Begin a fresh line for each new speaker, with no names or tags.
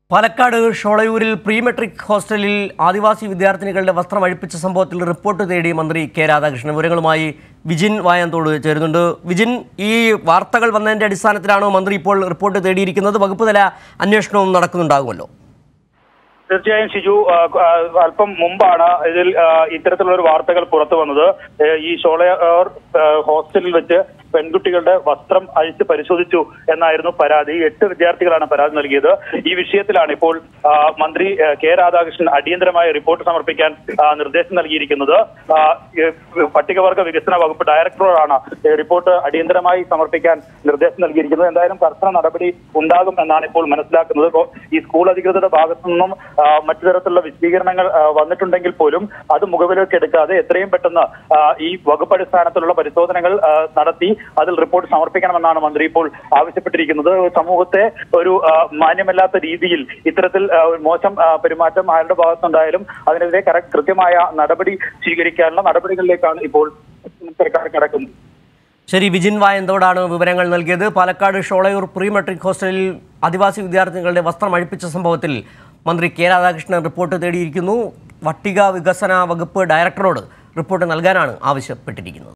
Palakkad ഷോളയൂരിൽ pre metric ഹോസ്റ്റലിൽ ആദിവാസി വിദ്യാർത്ഥിനികളുടെ വസ്ത്രം അഴിപ്പിച്ച സംഭവത്തിൽ റിപ്പോർട്ട് തേടി മന്ത്രി കെ രാധാകൃഷ്ണൻ വിവരങ്ങളുമായി വിജിൻ വായന്തോട് ചേരുന്നുണ്ട് വിജിൻ ഈ വാർത്തകൾ വന്നതിന്റെ അടിസ്ഥാനത്തിലാണോ മന്ത്രി ഇപ്പോൾ റിപ്പോർട്ട് തേടിയിരിക്കുന്നത് വകുപ്പ് തല അന്വേഷണവും നടക്കുന്നുണ്ടാകുമല്ലോ
തീർച്ചയായും ഷിജു ആ, ആ, അല്പം മുമ്പാണ് ഇതിൽ ആ, ഇത്തരത്തിലുള്ള ഒരു വാർത്തകൾ പുറത്തു വന്നത് ഏ, ഈ ഷോളയർ ആ, ഹോസ്റ്റലിൽ വെച്ച് പെൺകുട്ടികളുടെ വസ്ത്രം അഴിച്ച് പരിശോധിച്ചു എന്നായിരുന്നു പരാതി എട്ട് വിദ്യാർത്ഥികളാണ് പരാതി നൽകിയത് ഈ വിഷയത്തിലാണ് ഇപ്പോൾ ആ, മന്ത്രി ആ, കെ രാധാകൃഷ്ണൻ അടിയന്തരമായ റിപ്പോർട്ട് സമർപ്പിക്കാൻ ആ, നിർദ്ദേശം നൽകിയിരിക്കുന്നത് ആ, ഏ, പട്ടികവർഗ വികസന വകുപ്പ് ഡയറക്ടറോടാണ് ഏ, റിപ്പോർട്ട് അടിയന്തരമായി സമർപ്പിക്കാൻ നിർദ്ദേശം നൽകിയിരിക്കുന്നത് എന്തായാലും കർശന നടപടി ഉണ്ടാകും എന്നാണ് ഇപ്പോൾ മനസ്സിലാക്കുന്നത് ഇപ്പോ ഈ സ്കൂൾ അധികൃതരുടെ ഭാഗത്തു നിന്നും ആ, മറ്റു തരത്തിലുള്ള വിശദീകരണങ്ങൾ ആ, വന്നിട്ടുണ്ടെങ്കിൽ പോലും അത് മുഖവിലേക്ക് എടുക്കാതെ എത്രയും പെട്ടെന്ന് ആ, ഈ വകുപ്പ് അടിസ്ഥാനത്തിലുള്ള പരിശോധനകൾ ആ, നടത്തി അതിൽ റിപ്പോർട്ട് സമർപ്പിക്കണമെന്നാണ് മന്ത്രി ഇപ്പോൾ ആവശ്യപ്പെട്ടിരിക്കുന്നത് സമൂഹത്തെ ഒരു ആ, മാന്യമല്ലാത്ത രീതിയിൽ ഇത്തരത്തിൽ ആ, ഒരു മോശം ആ, പെരുമാറ്റം ആരുടെ ഭാഗത്തുനിന്നുണ്ടായാലും അതിനെതിരെ കറ- കൃത്യമായ നടപടി സ്വീകരിക്കാനുള്ള നടപടികളിലേക്കാണ് ഇപ്പോൾ സർക്കാർ കിടക്കുന്നത്
ശരി വിജിൻ വായന്തോടാണ് വിവരങ്ങൾ നൽകിയത് പാലക്കാട് ഷോളയൂർ പ്രീ മെട്രിക് ഹോസ്റ്റലിൽ ആദിവാസി വിദ്യാർത്ഥികളുടെ വസ്ത്രം അഴിപ്പിച്ച സംഭവത്തിൽ മന്ത്രി കെ രാധാകൃഷ്ണൻ റിപ്പോർട്ട് തേടിയിരിക്കുന്നു പട്ടിക വികസന വകുപ്പ് ഡയറക്ടറോട് റിപ്പോർട്ട് നൽകാനാണ് ആവശ്യപ്പെട്ടിരിക്കുന്നത്